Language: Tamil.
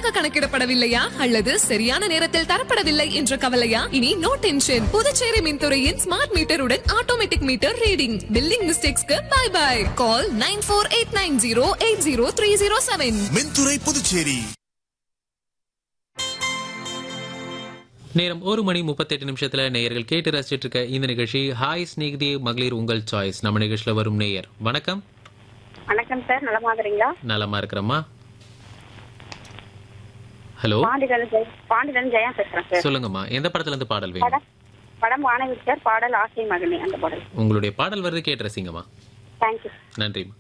சரியாக கணக்கிடப்படவில்லையா அல்லது சரியான நேரத்தில் தரப்படவில்லை என்ற கவலையா இனி நோ டென்ஷன் புதுச்சேரி மின்துறையின் ஸ்மார்ட் மீட்டருடன் ஆட்டோமேட்டிக் மீட்டர் ரீடிங் பில்லிங் மிஸ்டேக்ஸ்க்கு bye bye call nine four eight nine zero eight zero three zero seven மின்துறை புதுச்சேரி நேரம் ஒரு மணி முப்பத்தெட்டு நிமிஷத்துல நேயர்கள் கேட்டு ரசிச்சிட்டு இருக்க இந்த நிகழ்ச்சி ஹாய் ஸ்நேகிதி மகளிர் உங்கள் சாய்ஸ் நம்ம நிகழ்ச்சியில வரும் நேயர் வணக்கம் வணக்கம் சார் நலமா இருக்கிறீங்களா நலமா இருக்கிறம்மா ஹலோ பாண்டிதன் ஜெய பாண்டிதன் ஜெயா பேசுறேன் சார் சொல்லுங்கம்மா எந்த படத்துல இருந்து பாடல் வேணும் படம் படம் வானவி சார் பாடல் ஆசை மகனே அந்த பாடல் உங்களுடைய பாடல் வருது கேட்டு ரசிங்கம்மா தேங்க்யூ நன்றிம்மா